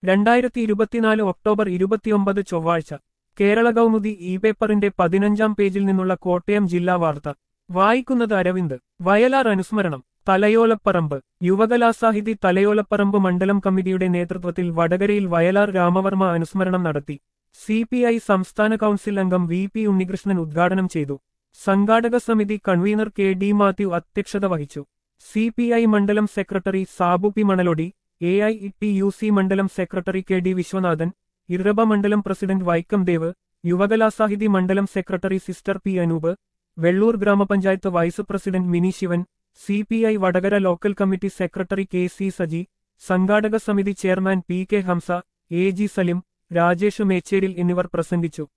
രണ്ടായിരത്തി ഇരുപത്തിനാല് ഒക്ടോബർ ഇരുപത്തിയൊമ്പത് ചൊവ്വാഴ്ച കേരള കൗമുദി ഇ പേപ്പറിന്റെ പതിനഞ്ചാം പേജിൽ നിന്നുള്ള കോട്ടയം ജില്ലാ വാർത്ത വായിക്കുന്നത് അരവിന്ദ് വയലാർ അനുസ്മരണം തലയോലപ്പറമ്പ് യുവകലാസാഹിതി തലയോലപ്പറമ്പ് മണ്ഡലം കമ്മിറ്റിയുടെ നേതൃത്വത്തിൽ വടകരയിൽ വയലാർ രാമവർമ്മ അനുസ്മരണം നടത്തി സി പി ഐ സംസ്ഥാന കൗൺസിൽ അംഗം വി പി ഉണ്ണികൃഷ്ണൻ ഉദ്ഘാടനം ചെയ്തു സംഘാടക സമിതി കൺവീനർ കെ ഡി മാത്യു അധ്യക്ഷത വഹിച്ചു സി പി ഐ മണ്ഡലം secretary Sabu P Manalodi A I T U C മണ്ഡലം സെക്രട്ടറി കെ ഡി വിശ്വനാഥൻ ഇറബ മണ്ഡലം പ്രസിഡന്റ് വൈക്കം ദേവ് യുവകലാസാഹിതി മണ്ഡലം secretary sister P Anoop Vellur ഗ്രാമപഞ്ചായത്ത് vice president Mini Sivan C P I Vadakara local committee secretary K C Saji സംഘാടക സമിതി chairman P K Hamsa A G Salim Rajesh Mechery എന്നിവർ പ്രസംഗിച്ചു